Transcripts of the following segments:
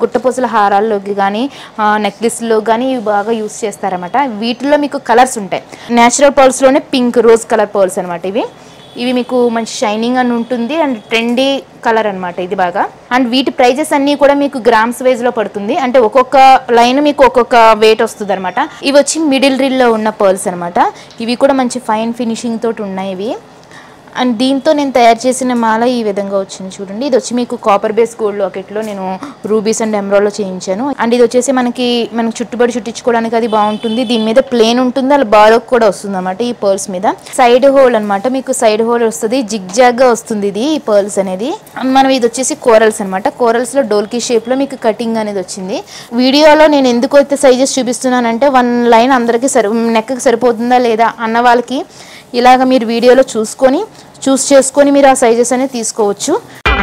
గుట్టపూసల హారాల్లోకి కానీ నెక్లెస్లో కానీ ఇవి బాగా యూస్ చేస్తారన్నమాట వీటిల్లో మీకు కలర్స్ ఉంటాయి న్యాచురల్ పర్ల్స్లోనే పింక్ రోజ్ కలర్ పర్ల్స్ అనమాట ఇవి ఇవి మీకు మంచి షైనింగ్ అని ఉంటుంది అండ్ ట్రెండీ కలర్ అన్నమాట ఇది బాగా అండ్ వీటి ప్రైజెస్ అన్నీ కూడా మీకు గ్రామ్స్ వైజ్లో పడుతుంది అంటే ఒక్కొక్క లైన్ మీకు ఒక్కొక్క వెయిట్ వస్తుంది అనమాట ఇవి వచ్చి మిడిల్ రిల్లో ఉన్న పర్ల్స్ అనమాట ఇవి కూడా మంచి ఫైన్ ఫినిషింగ్ తోటి ఉన్నాయి ఇవి అండ్ దీంతో నేను తయారు చేసిన మాల ఈ విధంగా వచ్చింది చూడండి ఇది వచ్చి మీకు కాపర్ బేస్ గోల్డ్ లాకెట్లో నేను రూబీస్ అండ్ ఎమ్రాల్లో చేయించాను అండ్ ఇది వచ్చేసి మనకి మనకి చుట్టుబడి చుట్టించుకోవడానికి అది బాగుంటుంది దీని మీద ప్లేన్ ఉంటుంది అలా బాలోక్ కూడా వస్తుంది అనమాట ఈ పర్ల్స్ మీద సైడ్ హోల్ అన్నమాట మీకు సైడ్ హోల్ వస్తుంది జిగ్ గా వస్తుంది ఇది ఈ పర్ల్స్ అనేది అండ్ మనం ఇది వచ్చేసి కోరల్స్ అనమాట కోరల్స్ లో డోల్కీ షేప్ లో మీకు కటింగ్ అనేది వచ్చింది వీడియోలో నేను ఎందుకు అయితే సైజెస్ చూపిస్తున్నానంటే వన్ లైన్ అందరికి సరి నెక్కకి సరిపోతుందా లేదా అన్న వాళ్ళకి ఇలాగ మీరు వీడియోలో చూసుకొని చూస్ చేసుకొని మీరు ఆ సైజెస్ అనేది తీసుకోవచ్చు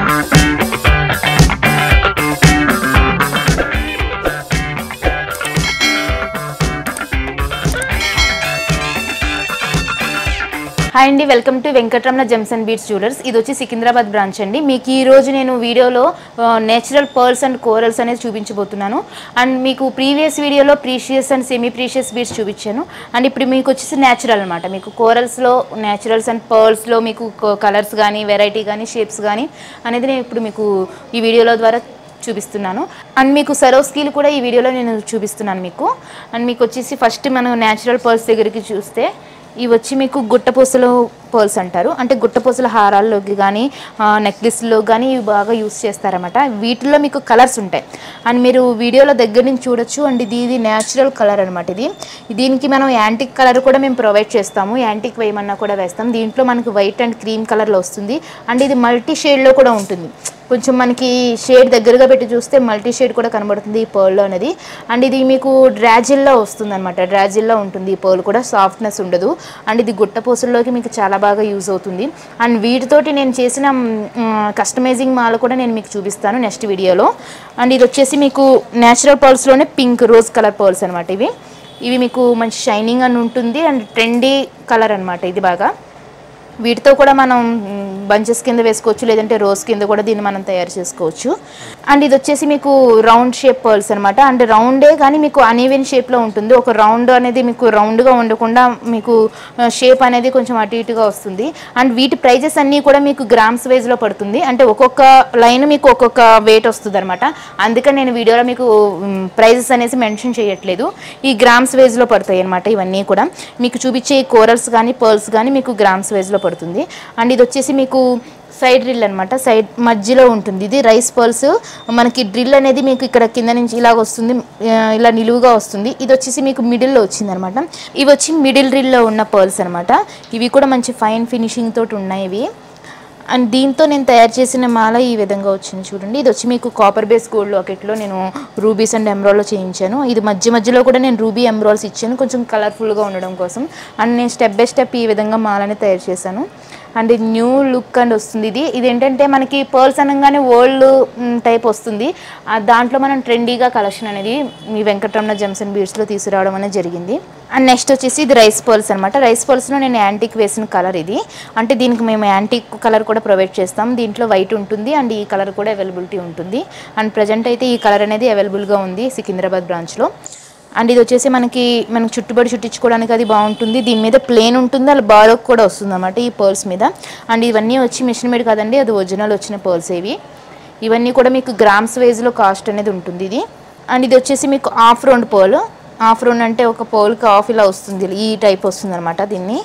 హాయ్ అండి welcome to Venkataramana gems and beads jewellers ఇది వచ్చి సికింద్రాబాద్ బ్రాంచ్ అండి మీకు ఈ రోజు నేను వీడియోలో నేచురల్ పర్ల్స్ అండ్ కోరల్స్ అనేది చూపించబోతున్నాను అండ్ మీకు ప్రీవియస్ వీడియోలో precious and semi precious beads చూపించాను అండ్ ఇప్పుడు మీకు వచ్చేసి న్యాచురల్ అనమాట మీకు కోరల్స్లో న్యాచురల్స్ అండ్ పర్ల్స్లో మీకు కలర్స్ కానీ వెరైటీ కానీ షేప్స్ కానీ అనేది నేను ఇప్పుడు మీకు ఈ వీడియోలో ద్వారా చూపిస్తున్నాను అండ్ మీకు సరోస్కీలు కూడా ఈ వీడియోలో నేను చూపిస్తున్నాను మీకు అండ్ మీకు వచ్చేసి ఫస్ట్ మనం న్యాచురల్ పర్ల్స్ దగ్గరికి చూస్తే ఇవి వచ్చి మీకు గుట్టపూసలు పర్ల్స్ అంటారు అంటే గుట్టపూసల హారాల్లోకి కానీ నెక్లెస్లో కానీ ఇవి బాగా యూస్ చేస్తారన్నమాట వీటిల్లో మీకు కలర్స్ ఉంటాయి అండ్ మీరు వీడియోలో దగ్గర నుంచి చూడొచ్చు అండ్ ఇది ఇది న్యాచురల్ కలర్ అనమాట ఇది దీనికి మనం యాంటిక్ కలర్ కూడా మేము ప్రొవైడ్ చేస్తాము యాంటిక్ వేయమన్నా కూడా వేస్తాం దీంట్లో మనకి వైట్ అండ్ క్రీమ్ కలర్లో వస్తుంది అండ్ ఇది మల్టీ షేడ్లో కూడా ఉంటుంది కొంచెం మనకి షేడ్ దగ్గరగా పెట్టి చూస్తే మల్టీ షేడ్ కూడా కనబడుతుంది ఈ పర్ల్లో అనేది అండ్ ఇది మీకు డ్రాజిల్లో వస్తుంది అనమాట డ్రాజిల్లో ఉంటుంది ఈ పర్ల్ కూడా సాఫ్ట్నెస్ ఉండదు అండ్ ఇది గుట్టపూసల్లోకి మీకు చాలా బాగా యూజ్ అవుతుంది అండ్ వీటితోటి నేను చేసిన కస్టమైజింగ్ మాల కూడా నేను మీకు చూపిస్తాను నెక్స్ట్ వీడియోలో అండ్ ఇది వచ్చేసి మీకు న్యాచురల్ పర్ల్స్లోనే పింక్ రోజ్ కలర్ పర్ల్స్ అనమాట ఇవి ఇవి మీకు మంచి షైనింగ్ అని ఉంటుంది అండ్ ట్రెండీ కలర్ అనమాట ఇది బాగా వీటితో కూడా మనం బంచెస్ కింద వేసుకోవచ్చు లేదంటే రోజ్ కింద కూడా దీన్ని మనం తయారు చేసుకోవచ్చు అండ్ ఇది వచ్చేసి మీకు రౌండ్ షేప్ పర్ల్స్ అనమాట అండ్ రౌండే కానీ మీకు అనీవెన్ షేప్లో ఉంటుంది ఒక రౌండ్ అనేది మీకు రౌండ్గా ఉండకుండా మీకు షేప్ అనేది కొంచెం అటు ఇటుగా వస్తుంది అండ్ వీటి ప్రైజెస్ అన్నీ కూడా మీకు గ్రామ్స్ వైజ్లో పడుతుంది అంటే ఒక్కొక్క లైన్ మీకు ఒక్కొక్క వెయిట్ వస్తుంది అనమాట అందుకని నేను వీడియోలో మీకు ప్రైజెస్ అనేసి మెన్షన్ చేయట్లేదు ఈ గ్రామ్స్ వైజ్లో పడతాయి అనమాట ఇవన్నీ కూడా మీకు చూపించే కోరల్స్ కానీ పర్ల్స్ కానీ మీకు గ్రామ్స్ వైజ్లో పడుతుంది అండ్ ఇది వచ్చేసి మీకు సైడ్ డ్రిల్ అనమాట సైడ్ మధ్యలో ఉంటుంది ఇది రైస్ పర్ల్స్ మనకి డ్రిల్ అనేది మీకు ఇక్కడ కింద నుంచి ఇలాగ వస్తుంది ఆ, ఇలా నిలువుగా వస్తుంది ఇది వచ్చేసి మీకు మిడిల్లో వచ్చింది అనమాట ఇవి వచ్చి మిడిల్ డ్రిల్లో ఉన్న పర్ల్స్ అనమాట ఇవి కూడా మంచి ఫైన్ ఫినిషింగ్ తోటి ఉన్నాయి ఇవి అండ్ దీంతో నేను తయారు చేసిన మాల ఈ విధంగా వచ్చింది చూడండి ఇది వచ్చి మీకు కాపర్ బేస్ గోల్డ్ లాకెట్లో నేను రూబీస్ అండ్ ఎమ్రాల్లో చేయించాను ఇది మధ్య మధ్యలో కూడా నేను రూబీ ఎమ్రాల్స్ ఇచ్చాను కొంచెం కలర్ఫుల్గా ఉండడం కోసం అండ్ నేను స్టెప్ బై స్టెప్ ఈ విధంగా మాలని తయారు చేశాను అండ్ న్యూ లుక్ అండ్ వస్తుంది ఇది ఇది ఏంటంటే మనకి పర్ల్స్ అనగానే ఓల్డ్ టైప్ వస్తుంది ఆ దాంట్లో మనం ట్రెండీగా కలెక్షన్ అనేది మీ వెంకటరమణ జంక్షన్ బీడ్స్లో తీసుకురావడం అనేది జరిగింది అండ్ నెక్స్ట్ వచ్చేసి ఇది రైస్ పర్ల్స్ అనమాట రైస్ పర్ల్స్లో నేను యాంటిక్ వేసిన కలర్ ఇది అంటే దీనికి మేము యాంటిక్ కలర్ కూడా ప్రొవైడ్ చేస్తాం దీంట్లో వైట్ ఉంటుంది అండ్ ఈ కలర్ కూడా అవైలబిలిటీ ఉంటుంది అండ్ ప్రజెంట్ అయితే ఈ కలర్ అనేది అవైలబుల్గా ఉంది సికింద్రాబాద్ బ్రాంచ్లో అండ్ ఇది వచ్చేసి మనకి మనకి చుట్టుబడి చుట్టించుకోవడానికి అది బాగుంటుంది దీని మీద ప్లేన్ ఉంటుంది అలా బాలోక్ కూడా వస్తుంది అన్నమాట ఈ పర్ల్స్ మీద అండ్ ఇవన్నీ వచ్చి మిషన్ మేడ్ కాదండి అది ఒరిజినల్ వచ్చిన పర్ల్స్ ఇవి ఇవన్నీ కూడా మీకు గ్రామ్స్ వైజ్లో కాస్ట్ అనేది ఉంటుంది ఇది అండ్ ఇది వచ్చేసి మీకు half round pearl half round అంటే ఒక పర్ల్కి ఆఫ్ ఇలా వస్తుంది ఈ టైప్ వస్తుంది అనమాట దీన్ని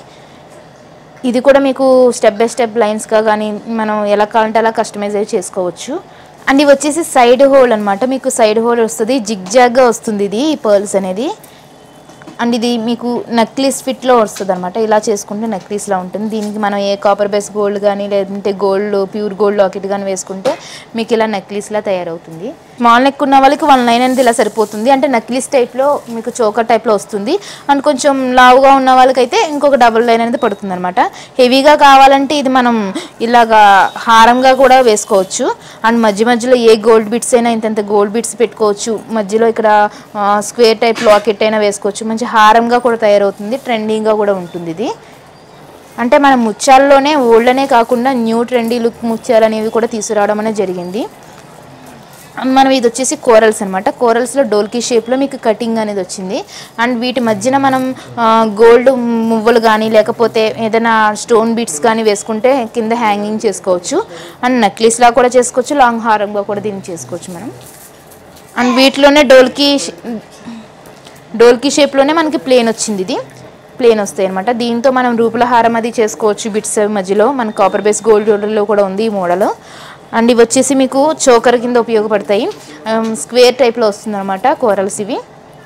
ఇది కూడా మీకు స్టెప్ బై స్టెప్ లైన్స్గా కానీ మనం ఎలా కావాలంటే అలా కస్టమైజ్ అయి చేసుకోవచ్చు అండ్ ఇవి వచ్చేసి సైడ్ హోల్ అనమాట మీకు సైడ్ హోల్ వస్తుంది జిగ్ జాగ్గా వస్తుంది ఇది ఈ పర్ల్స్ అనేది అండ్ ఇది మీకు నెక్లెస్ ఫిట్లో వస్తుంది అనమాట ఇలా చేసుకుంటే నెక్లెస్లా ఉంటుంది దీనికి మనం ఏ కాపర్ బేస్ గోల్డ్ కానీ లేదంటే గోల్డ్ ప్యూర్ గోల్డ్ లాకెట్ కానీ వేసుకుంటే మీకు ఇలా నెక్లెస్లా తయారవుతుంది స్మాల్ నెక్ ఉన్న వాళ్ళకి వన్ లైన్ అనేది ఇలా సరిపోతుంది అంటే నెక్లెస్ టైప్లో మీకు చోకర్ టైప్లో వస్తుంది అండ్ కొంచెం లావుగా ఉన్న వాళ్ళకైతే ఇంకొక డబుల్ లైన్ అనేది పడుతుంది అనమాట హెవీగా కావాలంటే ఇది మనం ఇలాగా హారంగా కూడా వేసుకోవచ్చు అండ్ మధ్య మధ్యలో ఏ గోల్డ్ బిట్స్ అయినా ఇంతంత గోల్డ్ బిట్స్ పెట్టుకోవచ్చు మధ్యలో ఇక్కడ స్క్వేర్ టైప్ లాకెట్ అయినా వేసుకోవచ్చు మంచి హారంగా కూడా తయారవుతుంది ట్రెండింగ్గా కూడా ఉంటుంది ఇది అంటే మన ముత్యాల్లోనే ఓల్డ్ అనే కాకుండా న్యూ ట్రెండీ లుక్ ముత్యాలు అనేవి కూడా తీసుకురావడం అనేది జరిగింది మనం ఇది వచ్చేసి కోరల్స్ అనమాట కోరల్స్లో డోల్కీ షేప్లో మీకు కటింగ్ అనేది వచ్చింది అండ్ వీటి మధ్యన మనం గోల్డ్ మువ్వలు కానీ లేకపోతే ఏదైనా స్టోన్ బీట్స్ కానీ వేసుకుంటే కింద హ్యాంగింగ్ చేసుకోవచ్చు అండ్ నెక్లెస్లా కూడా చేసుకోవచ్చు లాంగ్ హారంగా కూడా దీన్ని చేసుకోవచ్చు మనం అండ్ వీటిలోనే డోల్కీ షే- డోల్కీ షేప్లోనే మనకి ప్లేన్ వచ్చింది ఇది ప్లేన్ వస్తాయి అనమాట దీంతో మనం రూపుల హారం అది చేసుకోవచ్చు బిట్స్ మధ్యలో మన కాపర్ బేస్ గోల్డ్ జ్యువెలరీలో కూడా ఉంది ఈ మోడల్ అండ్ ఇవి వచ్చేసి మీకు చోకర్ కింద ఉపయోగపడతాయి స్క్వేర్ టైప్లో వస్తుంది అనమాట కోరల్స్ ఇవి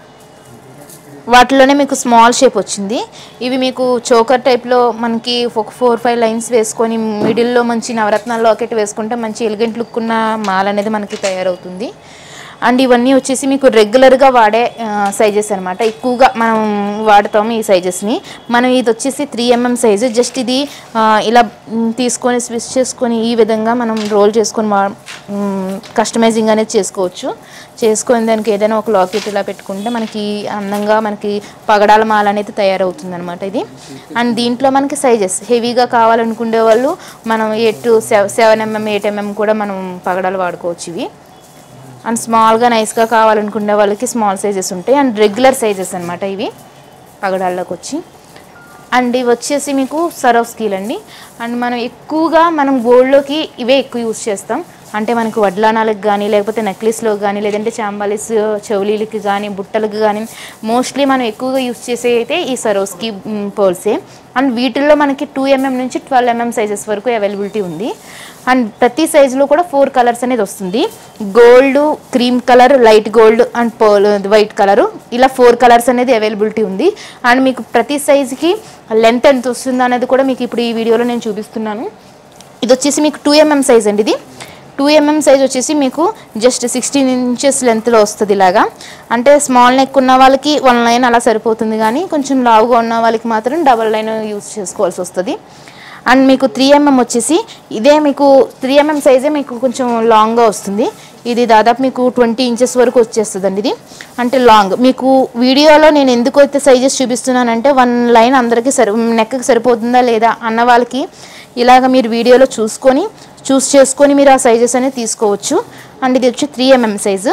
వాటిలోనే మీకు స్మాల్ షేప్ వచ్చింది ఇవి మీకు చోకర్ టైప్లో మనకి ఒక ఫోర్ ఫైవ్ లైన్స్ వేసుకొని మిడిల్లో మంచి నవరత్నాల లాకెట్ వేసుకుంటే మంచి ఎలిగెంట్ లుక్ ఉన్న మాల్ అనేది మనకి తయారవుతుంది అండ్ ఇవన్నీ వచ్చేసి మీకు రెగ్యులర్గా వాడే సైజెస్ అనమాట ఎక్కువగా మనం వాడతాము ఈ సైజెస్ని మనం ఇది వచ్చేసి త్రీ ఎంఎం సైజు జస్ట్ ఇది ఆ, ఇలా మ్, తీసుకొని స్విచ్ చేసుకొని ఈ విధంగా మనం రోల్ చేసుకొని వా కస్టమైజింగ్ అనేది చేసుకోవచ్చు చేసుకొని దానికి ఏదైనా ఒక లాకెట్ ఇలా పెట్టుకుంటే మనకి అందంగా మనకి పగడాల మాల అనేది తయారవుతుంది అనమాట ఇది అండ్ దీంట్లో మనకి సైజెస్ హెవీగా కావాలనుకునే వాళ్ళు మనం eight seven mm eight mm కూడా మనం పగడాలు వాడుకోవచ్చు ఇవి అండ్ స్మాల్గా నైస్గా కావాలనుకునే వాళ్ళకి స్మాల్ సైజెస్ ఉంటాయి అండ్ రెగ్యులర్ సైజెస్ అనమాట ఇవి పగడాల్లోకి వచ్చి అండ్ ఇవి వచ్చేసి మీకు సరవ్ స్కీల్ అండి అండ్ మనం ఎక్కువగా మనం గోల్డ్లోకి ఇవే ఎక్కువ యూస్ చేస్తాం అంటే మనకు వడ్లానాలకు కానీ లేకపోతే నెక్లెస్లో కానీ లేదంటే చాంబాలిస్ చెవులీలకి కానీ బుట్టలకు కానీ మోస్ట్లీ మనం ఎక్కువగా యూస్ చేసే అయితే ఈ సరోస్కి పర్ల్సే అండ్ వీటిల్లో మనకి టూ ఎంఎం నుంచి ట్వెల్వ్ ఎంఎం సైజెస్ వరకు అవైలబిలిటీ ఉంది అండ్ ప్రతి సైజులో కూడా ఫోర్ కలర్స్ అనేది వస్తుంది gold cream colour light gold and pearl white colour ఇలా ఫోర్ కలర్స్ అనేది అవైలబిలిటీ ఉంది అండ్ మీకు ప్రతి సైజుకి లెంత్ ఎంత వస్తుంది అనేది కూడా మీకు ఇప్పుడు ఈ వీడియోలో నేను చూపిస్తున్నాను ఇది వచ్చేసి మీకు టూ ఎంఎం సైజ్ అండి ఇది టూ ఎంఎం సైజ్ వచ్చేసి మీకు జస్ట్ సిక్స్టీన్ ఇంచెస్ లెంత్లో వస్తుంది ఇలాగా అంటే స్మాల్ నెక్ ఉన్న వాళ్ళకి వన్ లైన్ అలా సరిపోతుంది కానీ కొంచెం లావుగా ఉన్న వాళ్ళకి మాత్రం డబల్ లైన్ యూజ్ చేసుకోవాల్సి వస్తుంది అండ్ మీకు త్రీ ఎంఎం వచ్చేసి ఇదే మీకు త్రీ ఎంఎం సైజే మీకు కొంచెం లాంగ్గా వస్తుంది ఇది దాదాపు మీకు ట్వంటీ ఇంచెస్ వరకు వచ్చేస్తుందండి ఇది అంటే లాంగ్ మీకు వీడియోలో నేను ఎందుకు అయితే సైజెస్ చూపిస్తున్నానంటే వన్ లైన్ అందరికీ సరి నెక్కి సరిపోతుందా లేదా అన్న వాళ్ళకి ఇలాగ మీరు వీడియోలో చూసుకొని చూస్ చేసుకొని మీరు ఆ సైజెస్ అనేది తీసుకోవచ్చు అండ్ ఇది వచ్చి త్రీ ఎంఎం సైజు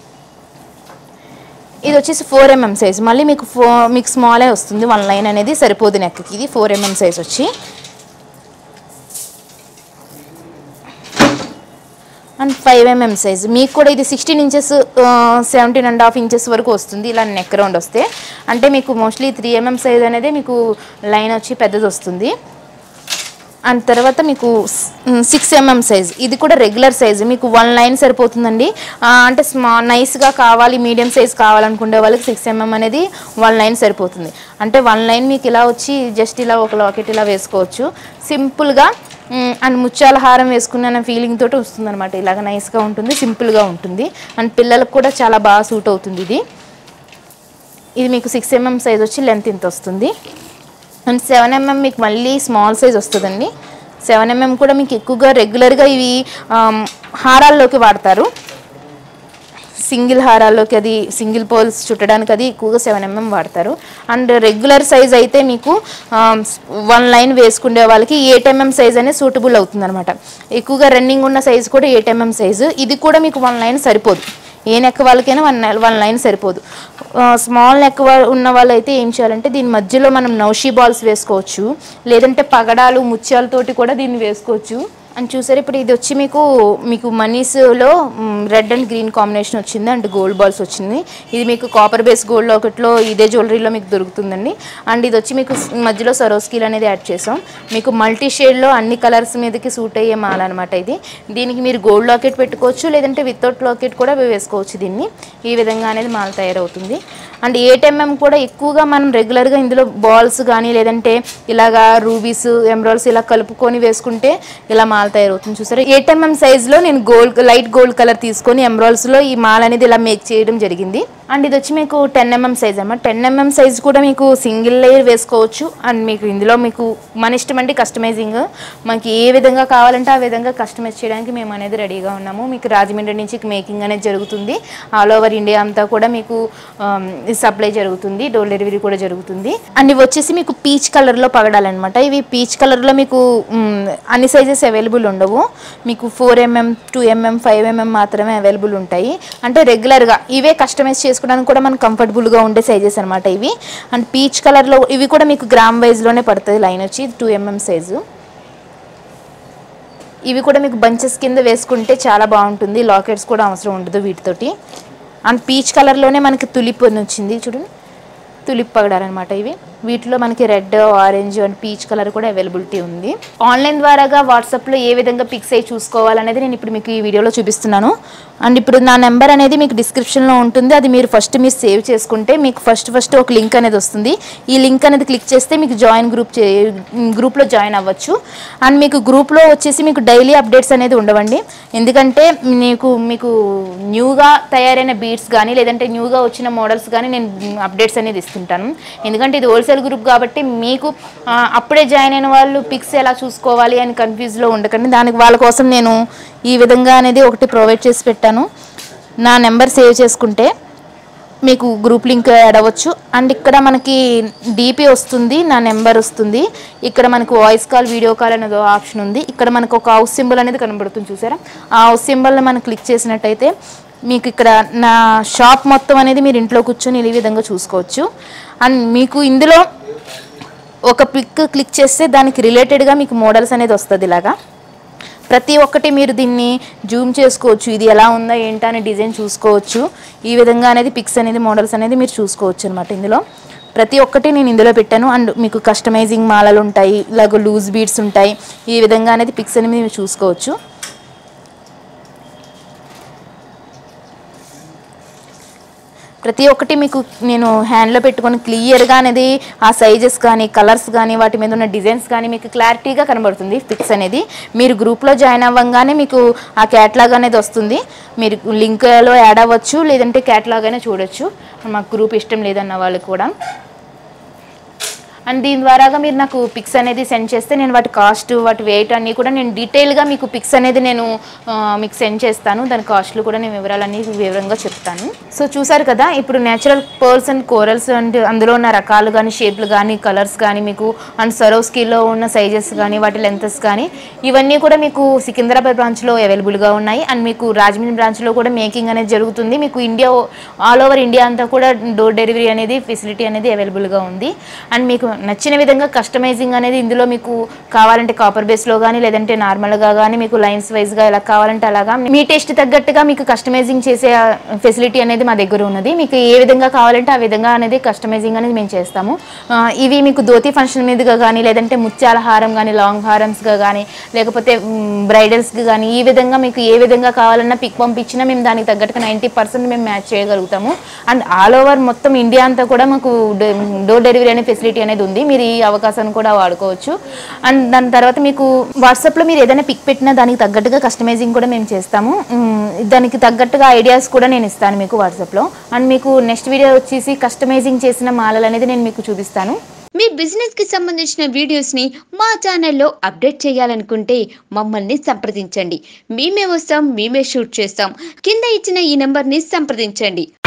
ఇది వచ్చేసి ఫోర్ ఎంఎం సైజ్ మళ్ళీ మీకు ఫో మీకు స్మాలే వస్తుంది వన్ లైన్ అనేది సరిపోదు నెక్కి ఇది ఫోర్ ఎంఎం సైజ్ వచ్చి అండ్ ఫైవ్ ఎంఎం సైజ్ మీకు కూడా ఇది sixteen inches seventeen and half inches వరకు వస్తుంది ఇలా నెక్ రౌండ్ వస్తే అంటే మీకు మోస్ట్లీ త్రీ ఎంఎం సైజ్ అనేది మీకు లైన్ వచ్చి పెద్దది వస్తుంది అండ్ తర్వాత మీకు సిక్స్ ఎంఎం సైజ్ ఇది కూడా రెగ్యులర్ సైజ్ మీకు వన్ లైన్ సరిపోతుందండి ఆ, అంటే స్మా నైస్గా కావాలి మీడియం సైజ్ కావాలనుకునే వాళ్ళకి సిక్స్ ఎంఎం అనేది వన్ లైన్ సరిపోతుంది అంటే వన్ లైన్ మీకు ఇలా వచ్చి జస్ట్ ఇలా ఒక లాకెట్ ఇలా వేసుకోవచ్చు సింపుల్గా మ్, అండ్ ముత్యాల హారం వేసుకున్న ఫీలింగ్ తోటి వస్తుంది అనమాట ఇలాగ నైస్గా ఉంటుంది సింపుల్గా ఉంటుంది అండ్ పిల్లలకు కూడా చాలా బాగా సూట్ అవుతుంది ఇది ఇది మీకు సిక్స్ ఎంఎం సైజ్ వచ్చి లెంత్ ఇంత వస్తుంది అండ్ సెవెన్ ఎంఎం మీకు మళ్ళీ స్మాల్ సైజ్ వస్తుందండి సెవెన్ ఎంఎం కూడా మీకు ఎక్కువగా రెగ్యులర్గా ఇవి ఆమ్, హారాల్లోకి వాడతారు సింగిల్ హారాల్లోకి అది సింగిల్ పోల్స్ చుట్టడానికి అది ఎక్కువగా సెవెన్ ఎంఎం వాడతారు అండ్ రెగ్యులర్ సైజ్ అయితే మీకు వన్ లైన్ వేసుకునే వాళ్ళకి ఎయిట్ ఎంఎం సైజ్ అనేది సూటబుల్ అవుతుంది అనమాట ఎక్కువగా రన్నింగ్ ఉన్న సైజ్ కూడా ఎయిట్ ఎంఎం సైజు ఇది కూడా మీకు వన్ లైన్ సరిపోదు ఏ నెక్ వాళ్ళకైనా వన్ వన్ లైన్ సరిపోదు స్మాల్ నెక్ ఉన్న వాళ్ళు అయితే ఏం చేయాలంటే దీని మధ్యలో మనం నౌషీ బాల్స్ వేసుకోవచ్చు లేదంటే పగడాలు ముత్యాలతోటి కూడా దీన్ని వేసుకోవచ్చు అని చూసారు ఇప్పుడు ఇది వచ్చి మీకు మీకు మనీస్లో రెడ్ అండ్ గ్రీన్ కాంబినేషన్ వచ్చింది అండ్ గోల్డ్ బాల్స్ వచ్చింది ఇది మీకు కాపర్ బేస్ గోల్డ్ లాకెట్లో ఇదే జ్యువెలరీలో మీకు దొరుకుతుందండి అండ్ ఇది వచ్చి మీకు మధ్యలో సరోస్కీల్ అనేది యాడ్ చేసాం మీకు మల్టీ షేడ్లో అన్ని కలర్స్ మీదకి సూట్ అయ్యే మాల అనమాట ఇది దీనికి మీరు గోల్డ్ లాకెట్ పెట్టుకోవచ్చు లేదంటే వితౌట్ లాకెట్ కూడా వేసుకోవచ్చు దీన్ని ఈ విధంగా అనేది మాల తయారవుతుంది అండ్ ఎయిట్ ఎంఎం కూడా ఎక్కువగా మనం రెగ్యులర్గా ఇందులో బాల్స్ కానీ లేదంటే ఇలాగా రూబీస్ ఎమరాల్స్ ఇలా కలుపుకొని వేసుకుంటే ఇలా మాల తయారవుతుంది చూసారా ఎయిట్ ఎంఎం సైజ్లో నేను గోల్డ్ లైట్ గోల్డ్ కలర్ తీసుకొని ఎమరాల్స్లో ఈ మాల అనేది ఇలా మేక్ చేయడం జరిగింది అండ్ ఇది వచ్చి మీకు టెన్ ఎంఎం సైజ్ అన్నమాట టెన్ ఎంఎం సైజ్ కూడా మీకు సింగిల్ లేయర్ వేసుకోవచ్చు అండ్ మీకు ఇందులో మీకు మన ఇష్టం అండి కస్టమైజింగ్ మనకి ఏ విధంగా కావాలంటే ఆ విధంగా కస్టమైజ్ చేయడానికి మేము అనేది రెడీగా ఉన్నాము మీకు రాజమండ్రి నుంచి మేకింగ్ అనేది జరుగుతుంది ఆల్ ఓవర్ ఇండియా అంతా కూడా మీకు సప్లై జరుగుతుంది డోర్ డెలివరీ కూడా జరుగుతుంది అండ్ ఇవి వచ్చేసి మీకు పీచ్ కలర్లో పగడాలన్నమాట ఇవి పీచ్ కలర్లో మీకు మ్, అన్ని సైజెస్ అవైలబుల్ ఉండవు మీకు four mm two mm five mm మాత్రమే మాత్రమే అవైలబుల్ ఉంటాయి అంటే రెగ్యులర్గా ఇవే కస్టమైజ్ చేసుకోవడానికి కూడా మనకు కంఫర్టబుల్గా ఉండే సైజెస్ అనమాట ఇవి అండ్ పీచ్ కలర్లో ఇవి కూడా మీకు గ్రామ్ వైజ్లోనే పడుతుంది లైన్ వచ్చి టూ ఎంఎం సైజు ఇవి కూడా మీకు బంచెస్ కింద వేసుకుంటే చాలా బాగుంటుంది లాకెట్స్ కూడా అవసరం ఉండదు వీటితోటి అండ్ పీచ్ కలర్లోనే మనకి తులిప్ అని వచ్చింది చూడండి తులిప్ పగడాలన్నమాట ఇవి వీటిలో మనకి red orange and peach colour కూడా అవైలబిలిటీ ఉంది ఆన్లైన్ ద్వారాగా వాట్సాప్లో ఏ విధంగా పిక్స్ అయి చూసుకోవాలనేది నేను ఇప్పుడు మీకు ఈ వీడియోలో చూపిస్తున్నాను అండ్ ఇప్పుడు నా నెంబర్ అనేది మీకు డిస్క్రిప్షన్లో ఉంటుంది అది మీరు ఫస్ట్ మీరు సేవ్ చేసుకుంటే మీకు ఫస్ట్ ఫస్ట్ ఒక లింక్ అనేది వస్తుంది ఈ లింక్ అనేది క్లిక్ చేస్తే మీకు జాయిన్ గ్రూప్ చే గ్రూప్లో జాయిన్ అవ్వచ్చు అండ్ మీకు గ్రూప్లో వచ్చేసి మీకు డైలీ అప్డేట్స్ అనేది ఉండవండి ఎందుకంటే మీకు మీకు న్యూగా తయారైన బీట్స్ కానీ లేదంటే న్యూగా వచ్చిన మోడల్స్ కానీ నేను అప్డేట్స్ అనేది ఇస్తుంటాను ఎందుకంటే ఇది హోల్సేల్ గ్రూప్ కాబట్టి మీకు ఆ, అప్పుడే జాయిన్ అయిన వాళ్ళు పిక్స్ ఎలా చూసుకోవాలి అని కన్ఫ్యూజ్లో ఉండకండి దానికి వాళ్ళ కోసం నేను ఈ విధంగా అనేది ఒకటి ప్రొవైడ్ చేసి పెట్టాను నా నెంబర్ సేవ్ చేసుకుంటే మీకు గ్రూప్ లింక్ యాడ్ అవ్వచ్చు అండ్ ఇక్కడ మనకి డీపీ వస్తుంది నా నెంబర్ వస్తుంది ఇక్కడ మనకు వాయిస్ కాల్ వీడియో కాల్ అనేది ఆప్షన్ ఉంది ఇక్కడ మనకు ఒక హౌస్ సింబల్ అనేది కనబడుతుంది చూసారా ఆ హౌస్ సింబల్ని మనం క్లిక్ చేసినట్టయితే మీకు ఇక్కడ నా షాప్ మొత్తం అనేది మీరు ఇంట్లో కూర్చొని ఈ విధంగా చూసుకోవచ్చు అండ్ మీకు ఇందులో ఒక పిక్ క్లిక్ చేస్తే దానికి రిలేటెడ్గా మీకు మోడల్స్ అనేది వస్తుంది ఇలాగా ప్రతి ఒక్కటి మీరు దీన్ని జూమ్ చేసుకోవచ్చు ఇది ఎలా ఉందా ఏంటా అనే డిజైన్ చూసుకోవచ్చు ఈ విధంగా అనేది పిక్స్ అనేది మోడల్స్ అనేది మీరు చూసుకోవచ్చు అనమాట ఇందులో ప్రతి ఒక్కటి నేను ఇందులో పెట్టాను అండ్ మీకు కస్టమైజింగ్ మాలలు ఉంటాయి ఇలాగ లూజ్ బీడ్స్ ఉంటాయి ఈ విధంగా అనేది పిక్స్ అనేది మీరు చూసుకోవచ్చు ప్రతి ఒక్కటి మీకు నేను హ్యాండ్లో పెట్టుకొని క్లియర్గా అనేది ఆ సైజెస్ కానీ కలర్స్ కానీ వాటి మీద ఉన్న డిజైన్స్ కానీ మీకు క్లారిటీగా కనబడుతుంది పిక్స్ అనేది మీరు గ్రూప్లో జాయిన్ అవ్వగానే మీకు ఆ క్యాట్లాగ్ అనేది వస్తుంది మీరు లింక్లో యాడ్ అవ్వచ్చు లేదంటే క్యాట్లాగ్ అయినా చూడొచ్చు మాకు గ్రూప్ ఇష్టం లేదన్న వాళ్ళు కూడా అండ్ దీని ద్వారాగా మీరు నాకు పిక్స్ అనేది సెండ్ చేస్తే నేను వాటి కాస్ట్ వాటి వెయిట్ అన్నీ కూడా నేను డీటెయిల్గా మీకు పిక్స్ అనేది నేను ఆ, మీకు సెండ్ చేస్తాను దాని కాస్ట్లు కూడా నేను వివరాలన్నీ వివరంగా చెప్తాను సో చూసారు కదా ఇప్పుడు natural pearls and corals and అందులో ఉన్న రకాలు కానీ షేప్లు కానీ కలర్స్ కానీ మీకు అండ్ సరోస్కీలో ఉన్న సైజెస్ కానీ వాటి లెంతస్ కానీ ఇవన్నీ కూడా మీకు సికింద్రాబాద్ బ్రాంచ్లో అవైలబుల్గా ఉన్నాయి అండ్ మీకు రాజమండ్రి బ్రాంచ్లో కూడా మేకింగ్ అనేది జరుగుతుంది మీకు ఇండియా ఆల్ ఓవర్ ఇండియా అంతా కూడా డోర్ డెలివరీ అనేది ఫెసిలిటీ అనేది అవైలబుల్గా ఉంది అండ్ మీకు నచ్చిన విధంగా కస్టమైజింగ్ అనేది ఇందులో మీకు కావాలంటే కాపర్ బేస్లో కానీ లేదంటే నార్మల్గా కానీ మీకు లైన్స్ వైజ్గా ఎలా కావాలంటే అలాగా మీ టేస్ట్ తగ్గట్టుగా మీకు కస్టమైజింగ్ చేసే ఫెసిలిటీ అనేది మా దగ్గర ఉన్నది మీకు ఏ విధంగా కావాలంటే ఆ విధంగా అనేది కస్టమైజింగ్ అనేది మేము చేస్తాము ఆ, ఇవి మీకు ధోతి ఫంక్షన్ మీదుగా కానీ లేదంటే ముత్యాల హారం కానీ లాంగ్ హారమ్స్గా కానీ లేకపోతే బ్రైడల్స్కి కానీ ఈ విధంగా మీకు ఏ విధంగా కావాలన్నా పిక్ పంపించినా మేము దానికి తగ్గట్టుగా నైంటీ పర్సెంట్ మేము మ్యాచ్ చేయగలుగుతాము అండ్ ఆల్ ఓవర్ మొత్తం ఇండియా అంతా కూడా మాకు డోర్ డెలివరీ అనే ఫెసిలిటీ అనేది ఉంది మీరు ఈ అవకాశాన్ని కూడా వాడుకోవచ్చు అండ్ దాని తర్వాత మీకు వాట్సాప్లో మీరు ఏదైనా పిక్ పెట్టినా దానికి తగ్గట్టుగా కస్టమైజింగ్ కూడా మేము చేస్తాము మ్, దానికి తగ్గట్టుగా ఐడియాస్ కూడా నేను ఇస్తాను మీకు వాట్సాప్లో అండ్ మీకు నెక్స్ట్ వీడియో వచ్చేసి కస్టమైజింగ్ చేసిన మాలలు అనేది నేను మీకు చూపిస్తాను మీ బిజినెస్ కి సంబంధించిన వీడియోస్ ని మా ఛానల్లో అప్డేట్ చేయాలనుకుంటే మమ్మల్ని సంప్రదించండి మేమే వస్తాం మేమే షూట్ చేస్తాం కింద ఇచ్చిన ఈ నెంబర్ ని సంప్రదించండి